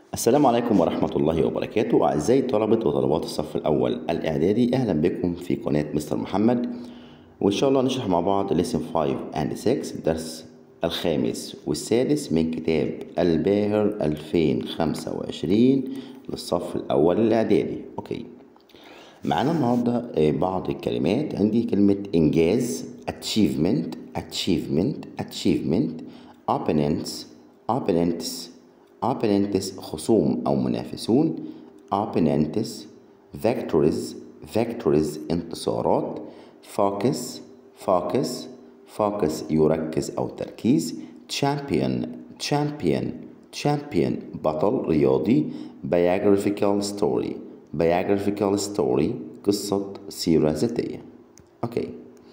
السلام عليكم ورحمة الله وبركاته أعزائي طلبة وطلبات الصف الأول الإعدادي أهلا بكم في قناة مستر محمد وإن شاء الله نشرح مع بعض lesson 5 and 6 الدرس الخامس والسادس من كتاب الباهر 2025 للصف الأول الإعدادي أوكي معانا النهاردة آه، بعض الكلمات عندي كلمة إنجاز achievement achievement achievement opponents opponents opponents خصوم أو منافسون opponents victories victories انتصارات focus focus focus يركز أو تركيز champion champion champion بطل رياضي biographical story biographical story قصة سيرة ذاتية أوكي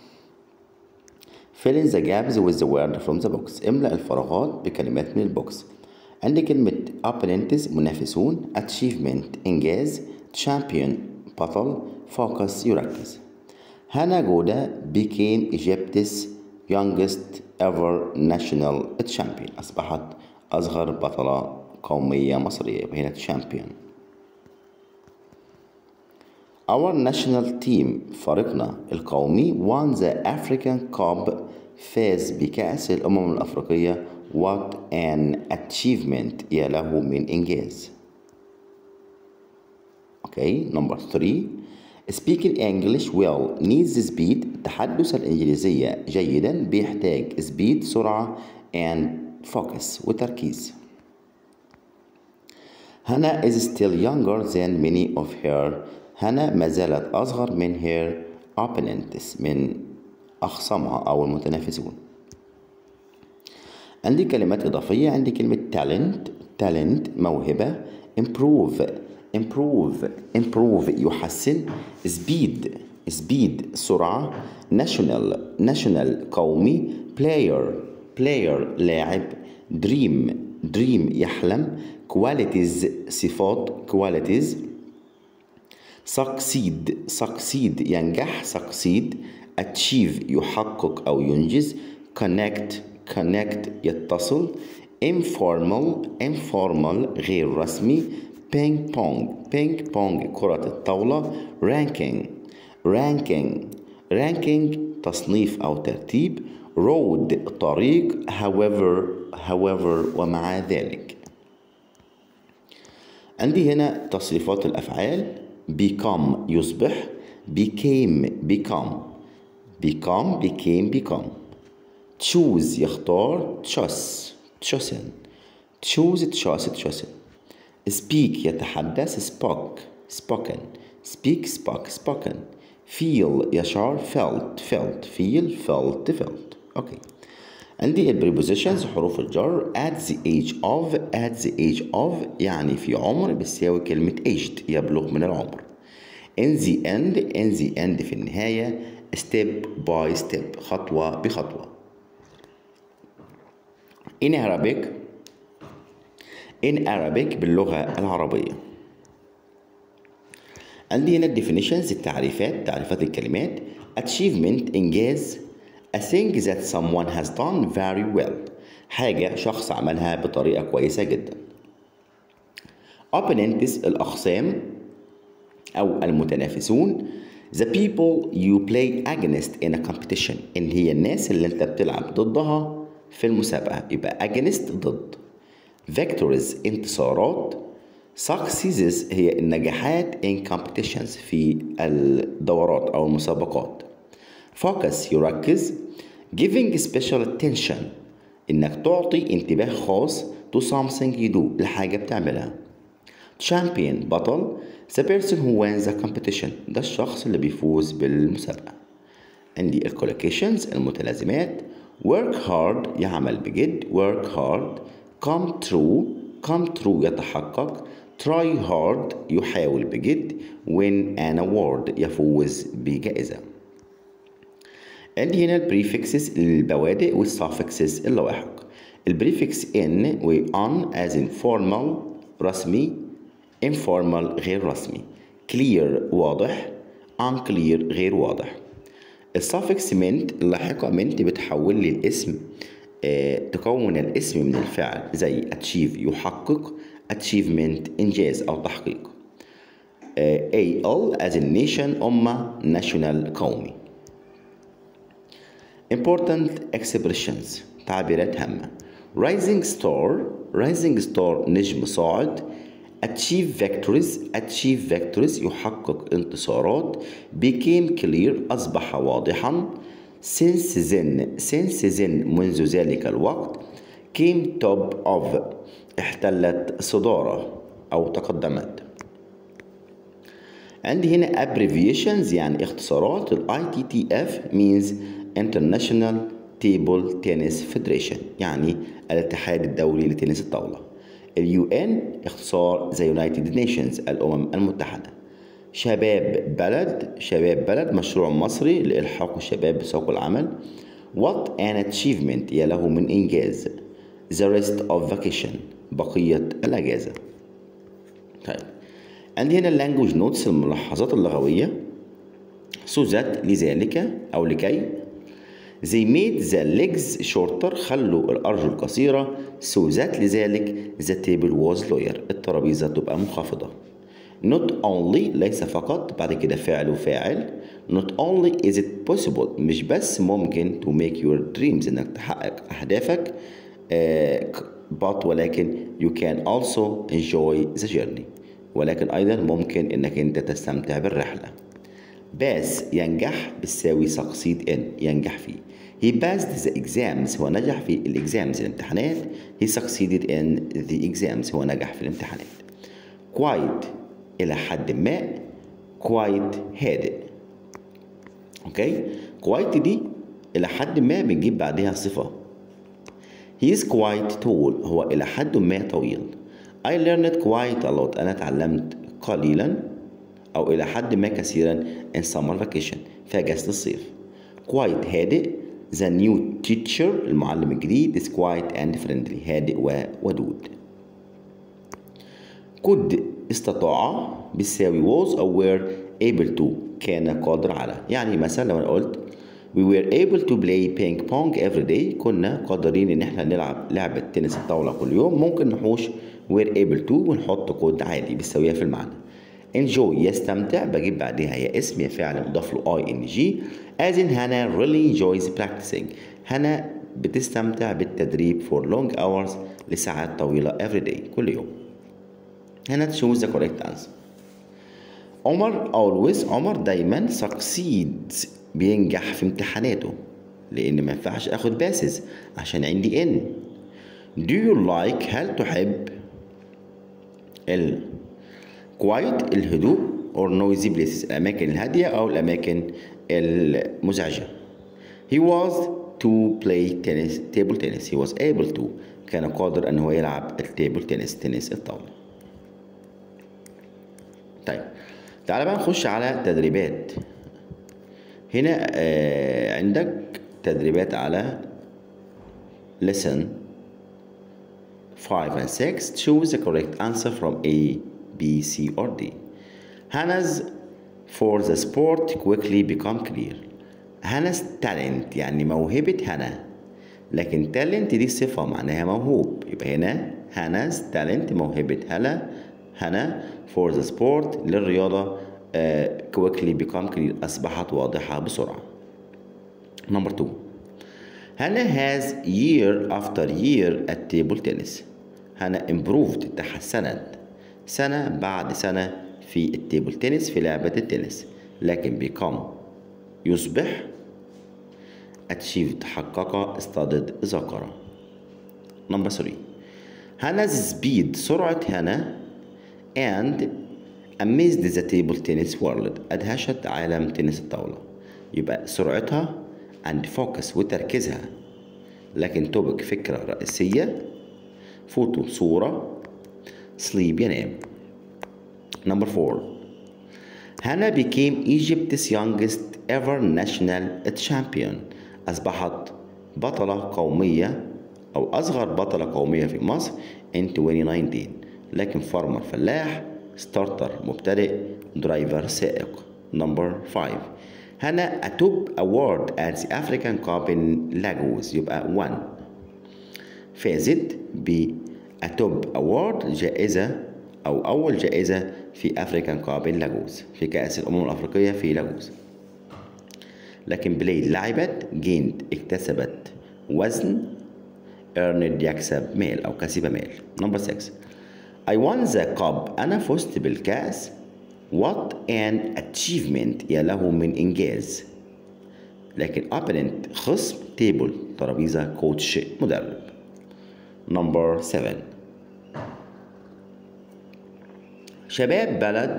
fill in the gaps with the word from the box املأ الفراغات بكلمات من البوكس عندي كلمة opponents منافسون achievement إنجاز champion بطل focus يركز هانا جودا became Egypt's youngest ever national champion أصبحت أصغر بطلة قومية مصرية يبقى هنا champion Our national team فريقنا القومي won the African Cup فاز بكأس الأمم الأفريقية What an achievement يا له من إنجاز Okay, number three Speaking English well needs speed التحدث الإنجليزية جيدا بيحتاج speed سرعة and focus وتركيز هنا is still younger than many of her هنا ما زالت أصغر من her opponents من أخصمها أو المتنافسون عندي كلمات إضافية عندي كلمة talent talent موهبة improve improve improve يحسن speed speed سرعة national national قومي player player لاعب dream dream يحلم qualities صفات qualities succeed succeed ينجح succeed achieve يحقق أو ينجز connect connect يتصل informal informal غير رسمي ping pong ping pong كرة الطاولة ranking ranking ranking تصنيف أو ترتيب road طريق however however ومع ذلك عندي هنا تصريفات الأفعال become يصبح became become become became become choose يختار choose chosen choose choose chosen speak يتحدث spoke spoken speak spoke spoken feel يشعر felt felt feel felt felt اوكي عندي البريبوزيشنز حروف الجر at the age of at the age of يعني في عمر بتساوي كلمة aged يبلغ من العمر in the end in the end في النهاية step by step خطوة بخطوة in Arabic in Arabic باللغة العربية عندي هنا definitions التعريفات تعريفات الكلمات achievement إنجاز a thing that someone has done very well حاجة شخص عملها بطريقة كويسة جدا opponents الأخصام أو المتنافسون the people you play against in a competition اللي هي الناس اللي انت بتلعب ضدها في المسابقة يبقى against ضد victories انتصارات successes هي النجاحات in competitions في الدورات أو المسابقات focus يركز giving special attention إنك تعطي انتباه خاص to something you do لحاجة بتعملها champion بطل the person who wins the competition ده الشخص اللي بيفوز بالمسابقة عندي الكولوكيشنز المتلازمات work hard يعمل بجد work hard come true come true يتحقق try hard يحاول بجد win an award يفوز بجائزة عندي هنا البريفكسز البوادئ والسافكسز اللواحق البريفكس in و on as in formal رسمي informal غير رسمي clear واضح unclear غير واضح السافكس منت اللاحقة منت بتحول لي الاسم آه، تكون الاسم من الفعل زي achieve يحقق achievement إنجاز أو تحقيق آه، AL as a nation أمة national قومي important expressions تعبيرات هامة rising star rising star نجم صاعد achieve victories achieve victories يحقق انتصارات became clear أصبح واضحا since then since then منذ ذلك الوقت came top of احتلت صدارة أو تقدمت عندي هنا abbreviations يعني اختصارات ال ITTF means International Table Tennis Federation يعني الاتحاد الدولي لتنس الطاولة ال UN اختصار The United Nations الأمم المتحدة شباب بلد شباب بلد مشروع مصري لإلحاق الشباب بسوق العمل What an achievement يا له من إنجاز The rest of vacation بقية الأجازة طيب عندي هنا اللانجوج نوتس الملاحظات اللغوية so that لذلك أو لكي they made the legs shorter خلوا الأرجل قصيرة so that لذلك the table was lower الترابيزة تبقى منخفضة not only ليس فقط بعد كده فعل وفاعل not only is it possible مش بس ممكن to make your dreams انك تحقق اهدافك uh, but ولكن you can also enjoy the journey ولكن ايضا ممكن انك انت تستمتع بالرحله باس ينجح بتساوي succeed in ينجح فيه he passed the exams هو نجح في الاكزامز الامتحانات he succeeded in the exams هو نجح في الامتحانات quite إلى حد ما quite هادئ اوكي quite دي إلى حد ما بنجيب بعدها صفة he is quite tall هو إلى حد ما طويل I learned quite a lot أنا تعلمت قليلا أو إلى حد ما كثيرا in summer vacation في أجازة الصيف quite هادئ the new teacher المعلم الجديد is quiet and friendly هادئ وودود could استطاع بتساوي was أو were able to كان قادر على يعني مثلا لو أنا قلت we were able to play ping pong every day كنا قادرين إن احنا نلعب لعبة تنس الطاولة كل يوم ممكن نحوش were able to ونحط كود عادي بيساويها في المعنى enjoy يستمتع بجيب بعدها يا اسم يا فعل مضاف له اي ان جي as in هنا really enjoys practicing هنا بتستمتع بالتدريب for long hours لساعات طويلة every day كل يوم هنا choose the correct answer عمر always عمر دايما succeeds بينجح في امتحاناته لأن ما ينفعش آخد باسز عشان عندي ان do you like هل تحب ال quiet الهدوء or noisy places الأماكن الهادية أو الأماكن المزعجة he was to play tennis table tennis he was able to كان قادر أن هو يلعب التيبل تنس تنس الطاولة طيب تعال بقى نخش على تدريبات هنا آه عندك تدريبات على lesson 5 and 6 choose the correct answer from A B C or D Hannah's for the sport quickly become clear Hannah's talent يعني موهبة هنا لكن talent دي صفة معناها موهوب يبقى هنا Hannah's talent موهبة هلا هنا for the sport للرياضة uh, quickly become clear أصبحت واضحة بسرعة number two هنا has year after year at table tennis هنا improved تحسنت سنة بعد سنة في التيبل تنس في لعبة التنس لكن become يصبح achieved حقق studied ذكر number three هنا's speed سرعة هنا and amazed the table tennis world أدهشت عالم تنس الطاولة يبقى سرعتها and focus وتركيزها لكن توبك فكرة رئيسية فوتو صورة sleep ينام number four هانا became Egypt's youngest ever national champion أصبحت بطلة قومية أو أصغر بطلة قومية في مصر in 2019 لكن فارمر فلاح ستارتر مبتدئ درايفر سائق نمبر 5 هنا a top award at the African Cup in Lagos يبقى 1 فازت ب توب أوارد جائزة أو أول جائزة في أفريكان كاب لاجوز في كأس الأمم الأفريقية في لاجوز لكن بلاي لعبت جيند اكتسبت وزن earned يكسب مال أو كسب مال نمبر 6 I won the cup أنا فزت بالكأس What an achievement يا له من إنجاز لكن opponent خصم تيبل ترابيزة كوتش مدرب نمبر 7 شباب بلد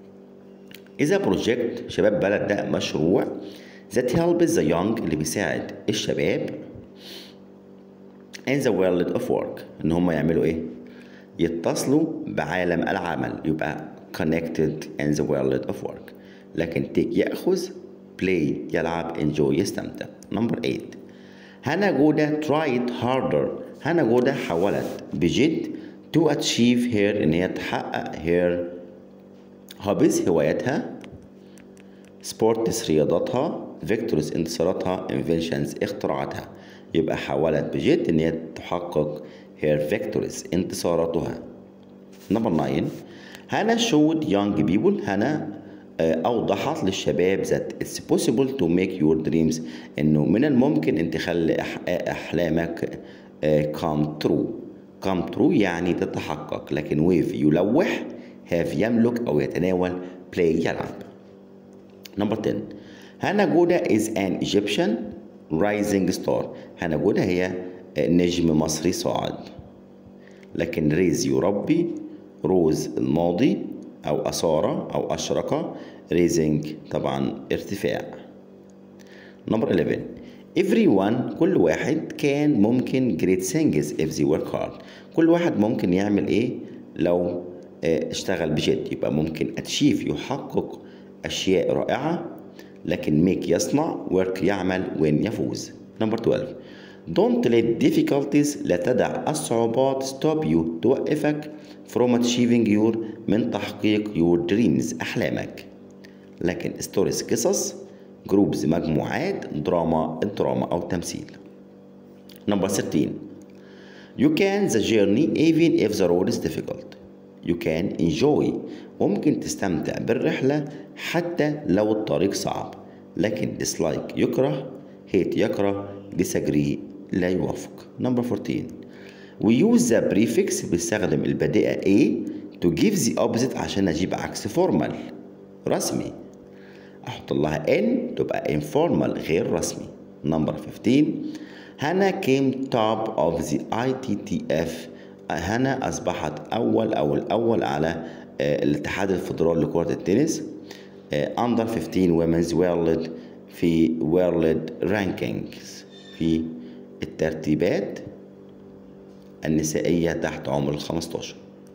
إذا بروجكت شباب بلد ده مشروع that helps the young اللي بيساعد الشباب in the world of work إن هم يعملوا إيه؟ يتصلوا بعالم العمل يبقى connected in the world of work لكن take يأخذ play يلعب enjoy يستمتع number 8 هنا جودة tried harder هنا جودة حاولت بجد to achieve her إن هي تحقق her hobbies هواياتها سبورتس رياضتها فيكتورز انتصاراتها inventions اختراعاتها يبقى حاولت بجد ان هي تحقق her victories انتصاراتها نمبر 9 هنا showed young people هنا أوضحت للشباب that it's possible to make your dreams إنه من الممكن أن تخلي أحلامك come true come true يعني تتحقق لكن wave يلوح have يملك أو يتناول play يلعب نمبر 10 هانا جودا is an Egyptian rising star هانا جودا هي نجم مصري صاعد لكن ريز يربي روز الماضي أو أثار أو أشرق ريزنج طبعا ارتفاع نمبر 11 everyone كل واحد كان ممكن great things if they work hard كل واحد ممكن يعمل ايه لو اشتغل بجد يبقى ممكن achieve يحقق أشياء رائعة لكن make يصنع work يعمل win يفوز نمبر 12 Don't let difficulties لا تدع الصعوبات stop you توقفك from achieving your من تحقيق your dreams أحلامك لكن stories قصص جروبز مجموعات دراما الدراما أو تمثيل نمبر 13 You can the journey even if the road is difficult You can enjoy ممكن تستمتع بالرحلة حتى لو الطريق صعب لكن dislike يكره hate يكره disagree لا يوافق نمبر 14 We use the prefix بنستخدم البادئة a to give the opposite عشان أجيب عكس formal رسمي أحط لها n تبقى informal غير رسمي نمبر 15 هنا came top of the ITTF هنا أصبحت أول أو الأول على الاتحاد الفدرالي لكرة التنس under 15 women's world في world rankings في الترتيبات النسائية تحت عمر ال 15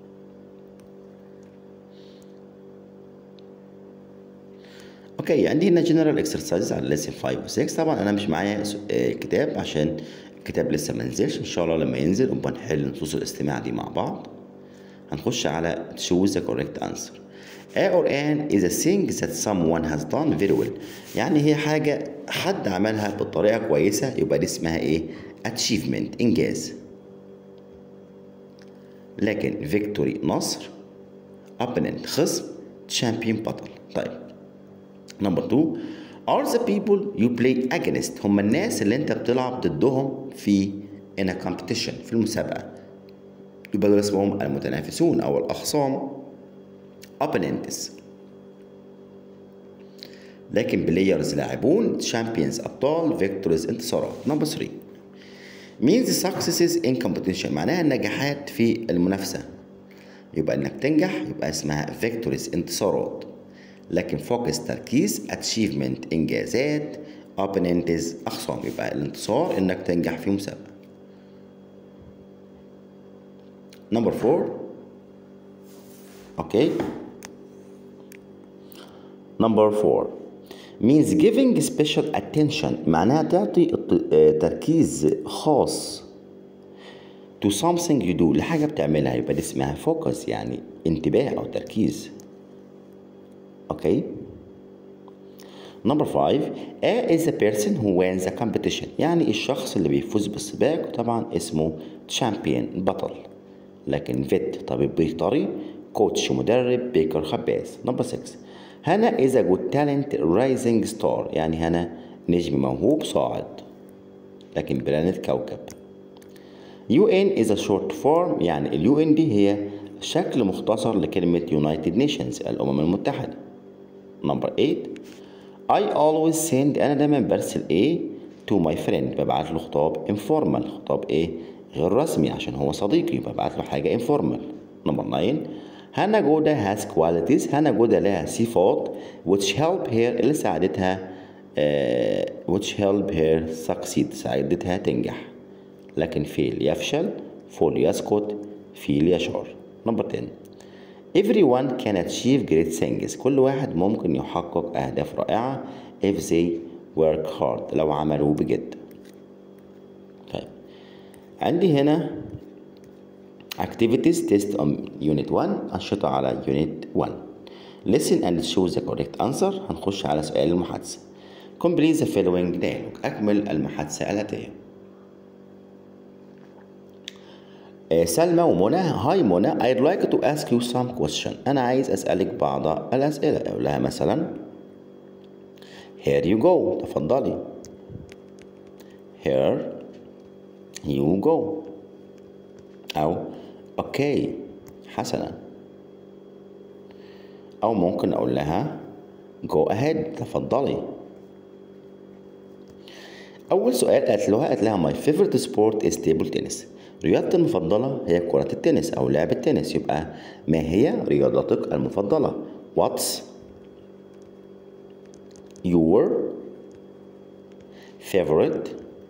اوكي عندي هنا جنرال اكسرسايز على ليسن 5 و 6 طبعا انا مش معايا كتاب عشان الكتاب لسه ما نزلش ان شاء الله لما ينزل نبقى نحل نصوص الاستماع دي مع بعض هنخش على choose the correct answer A or an is a thing that someone has done very well يعني هي حاجة حد عملها بطريقة كويسة يبقى دي اسمها ايه achievement إنجاز لكن victory نصر opponent خصم champion بطل طيب نمبر 2 are the people you play against هم الناس اللي انت بتلعب ضدهم في in a competition في المسابقة يبقى دول اسمهم المتنافسون أو الأخصام opponents لكن بلايرز لاعبون champions أبطال victors انتصارات نمبر 3 means successes in competition معناها النجاحات في المنافسة يبقى انك تنجح يبقى اسمها victories انتصارات لكن فوكس تركيز achievement انجازات opponents اخصام يبقى الانتصار انك تنجح في مسابقة نمبر 4 اوكي نمبر 4 means giving special attention معناها تعطي تركيز خاص to something you do لحاجة بتعملها يبقى دي اسمها focus يعني انتباه أو تركيز اوكي نمبر 5 A is the person who wins the competition يعني الشخص اللي بيفوز بالسباق طبعا اسمه champion بطل لكن فيت طبيب بيطري كوتش مدرب بيكر خباز نمبر 6 هنا is a good talent rising star يعني هنا نجم موهوب صاعد لكن بلانت كوكب UN is a short form يعني ال UN دي هي شكل مختصر لكلمة United Nations الأمم المتحدة نمبر 8 I always send أنا دايما برسل إيه to my friend ببعت له خطاب informal خطاب إيه غير رسمي عشان هو صديقي ببعت له حاجة informal نمبر 9 هانا جودا has qualities هانا جودا لها صفات which help her اللي ساعدتها uh, which help her succeed ساعدتها تنجح لكن فيل يفشل فول يسقط فيل يشعر نمبر 10 everyone can achieve great things كل واحد ممكن يحقق أهداف رائعة if they work hard لو عملوا بجد طيب عندي هنا activities test on unit 1 أنشطة على unit 1 listen and choose the correct answer هنخش على سؤال المحادثة complete the following dialogue أكمل المحادثة الآتية سلمى ومنى هاي منى I'd like to ask you some question أنا عايز أسألك بعض الأسئلة أقول لها مثلا Here you go تفضلي Here you go أو أوكي حسنا أو ممكن أقول لها go ahead تفضلي أول سؤال قالت لها قالت لها my favorite sport is table tennis رياضتي المفضلة هي كرة التنس أو لعب التنس يبقى ما هي رياضتك المفضلة What's your favorite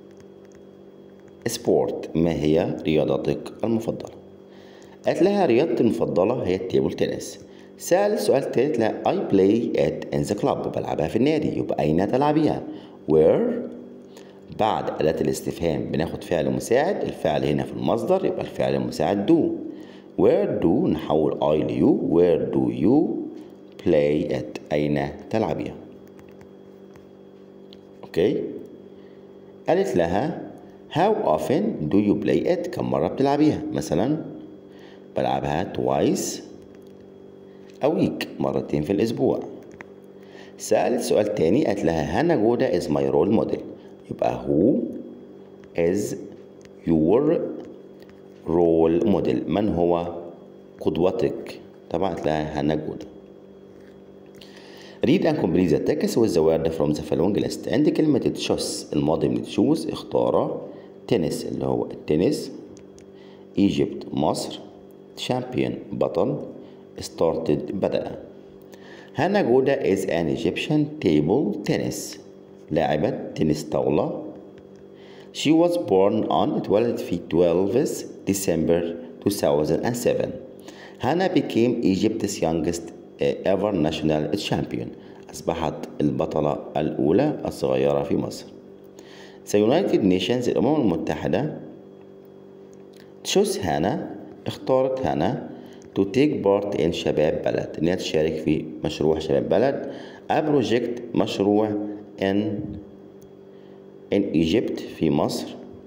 sport ما هي رياضتك المفضلة قالت لها رياضتي المفضلة هي التيبل تنس سأل السؤال تالت لها I play at in the club بلعبها في النادي يبقى أين تلعبيها where بعد أداة الاستفهام بناخد فعل مساعد الفعل هنا في المصدر يبقى الفعل المساعد do where do نحول I ل you where do you play at أين تلعبيها أوكي قالت لها how often do you play it كم مرة بتلعبيها مثلا بلعبها twice a week مرتين في الأسبوع سألت سؤال تاني قالت لها هانا جودا is my role model يبقى who is your role model من هو قدوتك طبعا قالت لها هانا جودا read and complete the text with the word from the following list عند كلمة تشوس الماضي من تشوز اختار تنس اللي هو التنس ايجيبت مصر champion بطل started بدأ هانا جودا is an Egyptian table tennis لاعبة تنس طاولة She was born on اتولدت في 12 December 2007 هانا became Egypt's youngest ever national champion أصبحت البطلة الأولى الصغيرة في مصر The United Nations الأمم المتحدة تشوز هانا اختارت هانا to take part in شباب بلد إنها تشارك في مشروع شباب بلد a project مشروع in in Egypt في مصر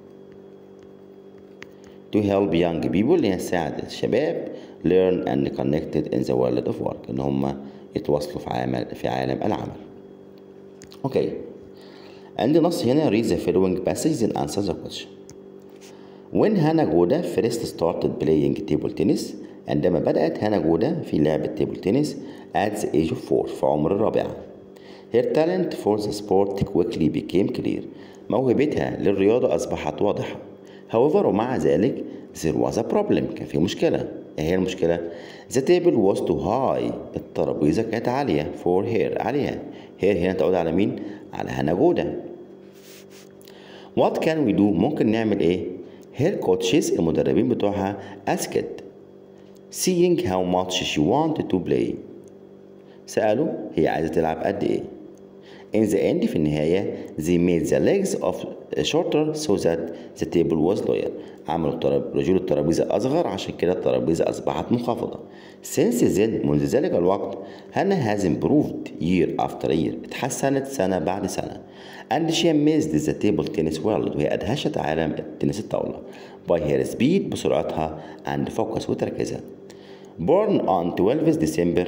to help young people إنها تساعد الشباب learn and connected in the world of work إن هم يتواصلوا في عالم في عالم العمل. أوكي عندي نص هنا read the following passage and answer the question. When Hannah Goda first started playing table tennis عندما بدأت هانا جودا في لعبة تيبل تنس at the age of four في عمر الرابعة. Her talent for the sport quickly became clear. موهبتها للرياضة أصبحت واضحة. However ومع ذلك there was a problem كان في مشكلة. إيه هي المشكلة؟ The table was too high. الترابيزة كانت عالية for her عليها. here هنا تعود على مين؟ على هانا جودا. What can we do؟ ممكن نعمل إيه؟ her coaches المدربين بتوعها asked seeing how much she wanted to play سألوا هي عايزة تلعب قد إيه In the end في النهاية they made the legs of shorter so that the table was lower عملوا التراب... رجول الترابيزة أصغر عشان كده الترابيزة أصبحت منخفضة Since then منذ ذلك الوقت هانا has improved year after year اتحسنت سنة بعد سنة and she amazed the table tennis world وهي أدهشت عالم التنس الطاولة by her speed بسرعتها and focus وتركيزها born on 12 December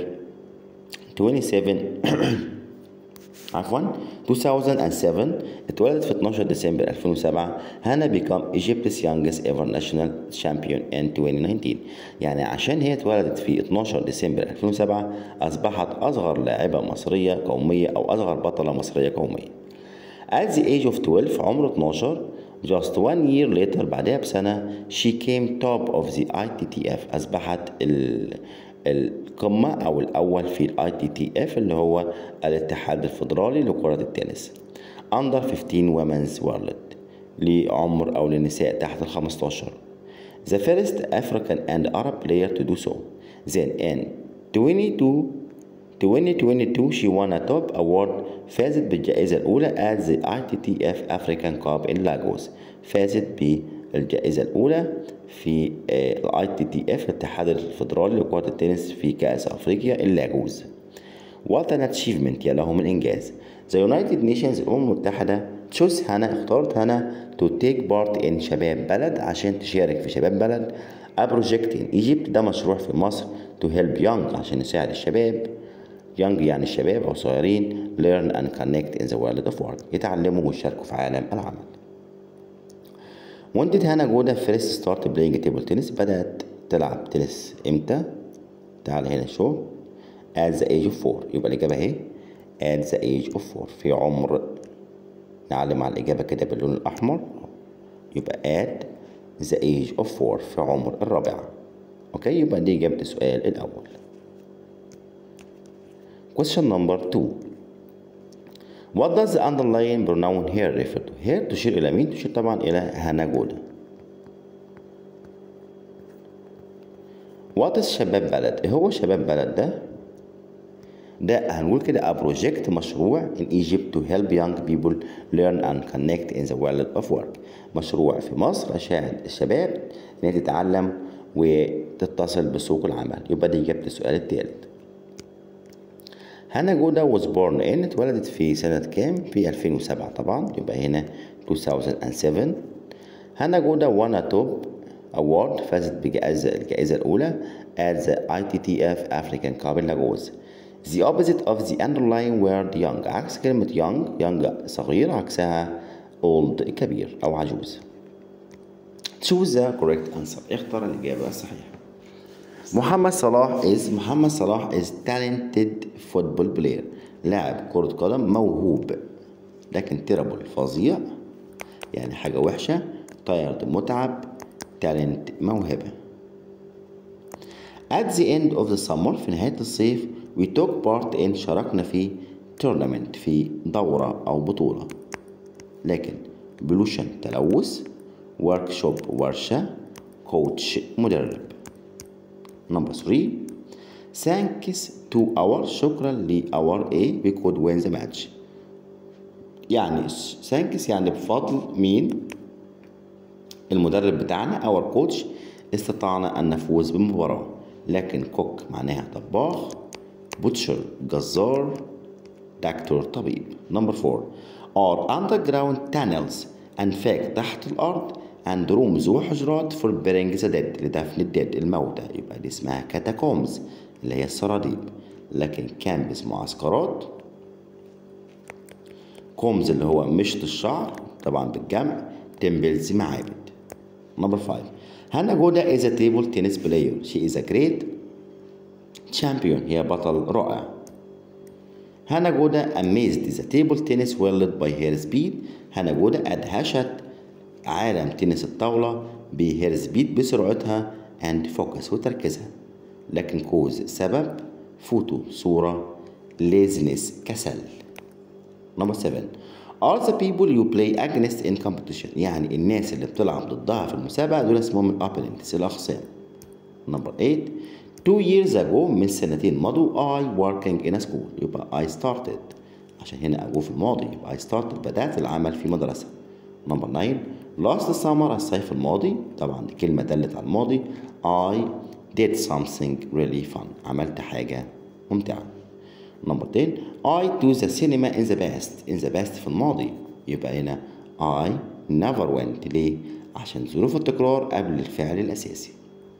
27 عفوا 2007 اتولدت في 12 ديسمبر 2007 هانا become Egypt's youngest ever national champion in 2019 يعني عشان هي اتولدت في 12 ديسمبر 2007 أصبحت أصغر لاعبة مصرية قومية أو أصغر بطلة مصرية قومية At the age of 12 عمر 12 just one year later بعدها بسنة she came top of the ITTF أصبحت ال القمة أو الأول في الاي تي تي اف اللي هو الاتحاد الفيدرالي لكرة التنس under 15 women's world لعمر أو للنساء تحت ال 15 the first African and Arab player to do so then in 22 2022 she won a top award فازت بالجائزة الأولى at the ITTF African Cup in Lagos فازت بالجائزة الأولى في الاي تي تي اف الاتحاد الفيدرالي لكرة التنس في كأس أفريقيا اللاجوز What an achievement يا له من إنجاز The United Nations الأمم المتحدة تشوز هنا اختارت هنا to take part in شباب بلد عشان تشارك في شباب بلد A project in Egypt ده مشروع في مصر to help young عشان يساعد الشباب young يعني الشباب أو صغيرين learn and connect in the world of work يتعلموا ويشاركوا في عالم العمل When did هانا جودة first start playing table tennis بدأت تلعب تنس امتى؟ تعال هنا شو at the age of 4 يبقى الإجابة اهي at the age of 4 في عمر نعلم على الإجابة كده باللون الأحمر يبقى at the age of 4 في عمر الرابعة أوكي يبقى دي إجابة السؤال الأول question number 2 What does the underlying pronoun here refer to? here تشير إلى مين؟ تشير طبعا إلى هانا جودة. What is شباب بلد؟ إيه هو شباب بلد ده؟ ده هنقول كده a project مشروع in Egypt to help young people learn and connect in the world of work. مشروع في مصر عشان الشباب إن هي تتعلم وتتصل بسوق العمل. يبقى دي إجابة السؤال الثالث. هانا جودا was born in اتولدت في سنة كام؟ في 2007 طبعا يبقى هنا 2007 هانا جودا won a top award فازت بجائزة الجائزة الأولى at the ITTF African Cup in Lagos the opposite of the underlying word young عكس كلمة young young صغير عكسها old كبير أو عجوز choose the correct answer اختر الإجابة الصحيحة محمد صلاح is محمد صلاح is talented football player لاعب كرة قدم موهوب لكن terrible فظيع يعني حاجة وحشة tired متعب talent موهبة at the end of the summer في نهاية الصيف we took part in شاركنا في tournament في دورة أو بطولة لكن pollution تلوث workshop ورشة coach مدرب Number three, thanks to our شكرا ل our A we could win the match. يعني thanks يعني بفضل مين؟ المدرب بتاعنا our coach استطعنا أن نفوز بالمباراة. لكن كوك معناها طباخ بوتشر جزار دكتور طبيب. Number four, our underground tunnels أنفاق تحت الأرض and rooms وحجرات for burying the dead لدفن الديد الموتى يبقى دي اسمها كاتاكومز اللي هي السراديب لكن كامبس معسكرات كومز اللي هو مشط الشعر طبعا بالجمع تمبلز معابد نمبر 5 هانا جودا is a table tennis player she is a great champion هي بطل رائع هانا جودا amazed the table tennis world by her speed هانا جودا أدهشت عالم تنس الطاولة بهير سبيد بسرعتها and focus وتركيزها لكن كوز سبب فوتو صورة laziness كسل نمبر 7 are the people you play against in competition يعني الناس اللي بتلعب ضدها في المسابقة دول اسمهم الأوبوننتس الأخصام نمبر 8 two years ago من سنتين مضوا I working in a school يبقى I started عشان هنا أجو في الماضي يبقى I started بدأت العمل في مدرسة نمبر 9 last summer الصيف الماضي طبعا دي كلمة دلت على الماضي I did something really fun عملت حاجة ممتعة نمبر 10 I to the cinema in the past in the past في الماضي يبقى هنا I never went ليه عشان ظروف التكرار قبل الفعل الأساسي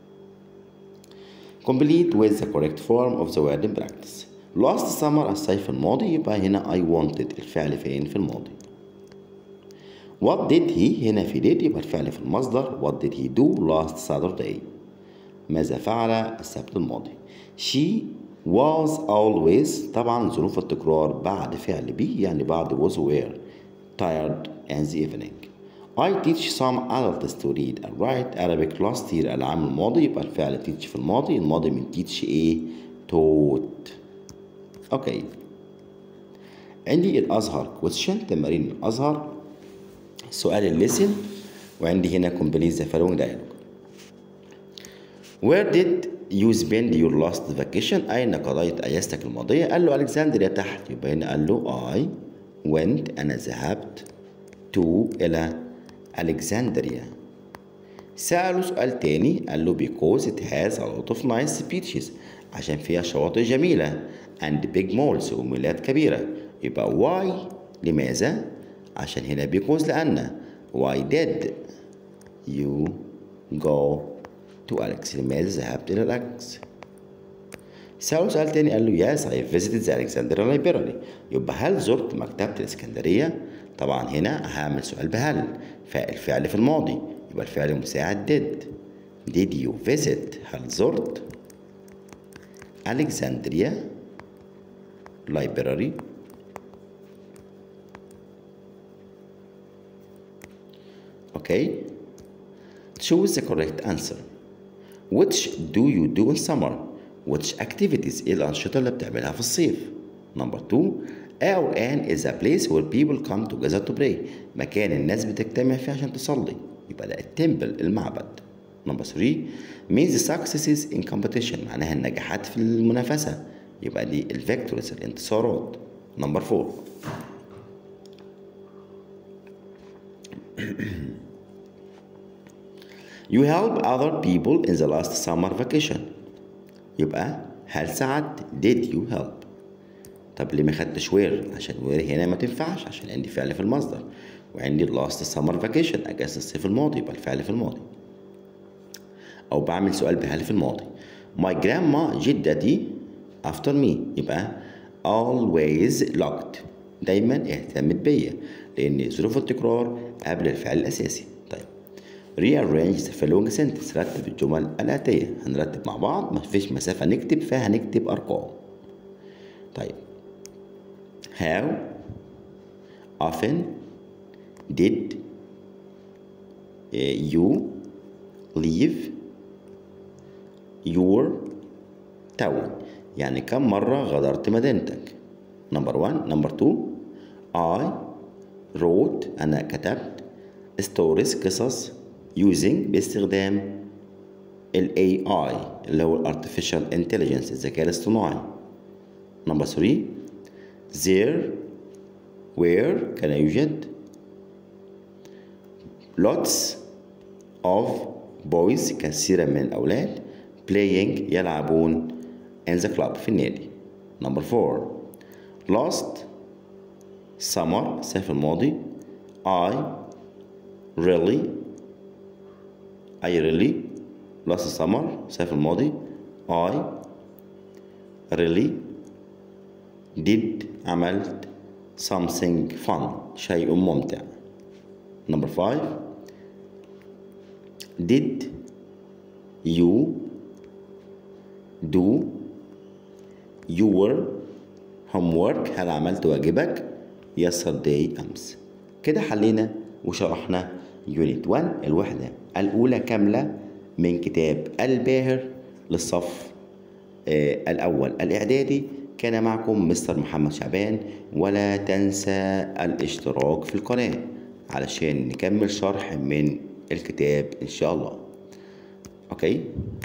complete with the correct form of the word in practice last summer الصيف الماضي يبقى هنا I wanted الفعل فين في الماضي what did he هنا في did يبقى الفعل في المصدر what did he do last Saturday ماذا فعل السبت الماضي she was always طبعا ظروف التكرار بعد فعل be يعني بعد was were tired in the evening I teach some adults to read and write Arabic last year العام الماضي يبقى الفعل teach في الماضي الماضي من teach ايه taught اوكي عندي الازهر question تمارين الازهر سؤال الليسن وعندي هنا complete the following dialogue Where did you spend your last vacation أين قضيت أجازتك الماضية قال له ألكسندريا تحت يبقى هنا قال له I went أنا ذهبت to إلى ألكسندريا سأله سؤال تاني قال له because it has a lot of nice beaches عشان فيها شواطئ جميلة and big malls ومولات كبيرة يبقى why لماذا عشان هنا because لأن why did you go to Alex لماذا ذهبت إلى الأكس سأله سؤال تاني قال له yes I visited the Alexandria Library يبقى هل زرت مكتبة الإسكندرية طبعا هنا هعمل سؤال بهل فالفعل في الماضي يبقى الفعل المساعد did did you visit هل زرت Alexandria Library okay choose the correct answer which do you do in summer which activities ايه الأنشطة اللي بتعملها في الصيف number two أو an is a place where people come together to pray مكان الناس بتجتمع فيه عشان تصلي يبقى ده التمبل المعبد number three means successes in competition معناها النجاحات في المنافسة يبقى دي الفيكتورز الانتصارات number four You help other people in the last summer vacation يبقى هل ساعدت did you help طب ليه ما خدتش وير عشان وير هنا ما تنفعش عشان عندي فعل في المصدر وعندي last summer vacation اجازة الصيف الماضي يبقى الفعل في الماضي او بعمل سؤال بهل في الماضي my grandma جدتي after me يبقى always looked دايما اهتمت بيا لان ظروف التكرار قبل الفعل الاساسي طيب rearrange the following sentence رتب الجمل الآتية هنرتب مع بعض مفيش مسافة نكتب فهنكتب أرقام طيب how often did you leave your town يعني كم مرة غادرت مدينتك number one number two I wrote أنا كتبت stories قصص using باستخدام ال AI اللي هو ال Artificial Intelligence الذكاء الاصطناعي number three there were كان يوجد lots of boys كثيرا من الأولاد playing يلعبون in the club في النادي number four last summer الصيف الماضي I really I really last summer الصيف الماضي I really did عملت something fun شيء ممتع number five did you do your homework هل عملت واجبك yesterday أمس كده حلينا وشرحنا يونت 1 الوحدة الأولى كاملة من كتاب الباهر للصف آه الأول الإعدادي كان معكم مستر محمد شعبان ولا تنسى الاشتراك في القناة علشان نكمل شرح من الكتاب إن شاء الله أوكي